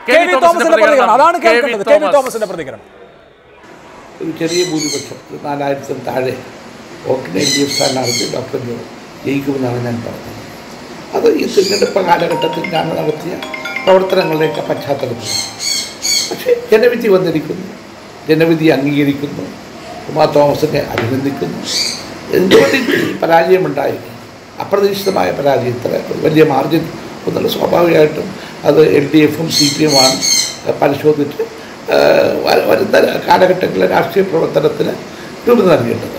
K V തോമസിന്റെ പ്രതികരണം അതാണ് കേൾക്കേണ്ടത് കെ വി തോമസ്. തോമസിന്റെ പ്രതികരണം ഒരു ചെറിയ ഭൂരിപക്ഷം ഒരു നാലായിരത്തിന് താഴെ വോട്ടിന് എൽ ഡി എഫ് സ്ഥാനാർത്ഥി ഡോക്ടർ ജോ ജയിക്കുമെന്നാണ് ഞാൻ പറഞ്ഞത് അത് ഈ തിരഞ്ഞെടുപ്പ് കാലഘട്ടത്തിൽ ഞാൻ നടത്തിയ പ്രവർത്തനങ്ങളുടെയൊക്കെ പശ്ചാത്തലത്തിൽ പക്ഷേ ജനവിധി വന്നിരിക്കുന്നു ജനവിധി അംഗീകരിക്കുന്നു ഉമാ തോമസിനെ അഭിനന്ദിക്കുന്നു എന്തുകൊണ്ട് ഈ പരാജയമുണ്ടായി അപ്രതീക്ഷിതമായ പരാജയത്തിന് ഒരു വലിയ മാർജിൻ ഒന്നുള്ള സ്വാഭാവികമായിട്ടും അത് എൽ ഡി എഫും സി പി എമ്മാണ് പരിശോധിച്ച് ഏഹ് വ- വരുന്ന കാലഘട്ടങ്ങളിലെ രാഷ്ട്രീയ പ്രവർത്തനത്തിന് രൂപം നൽകേണ്ടത്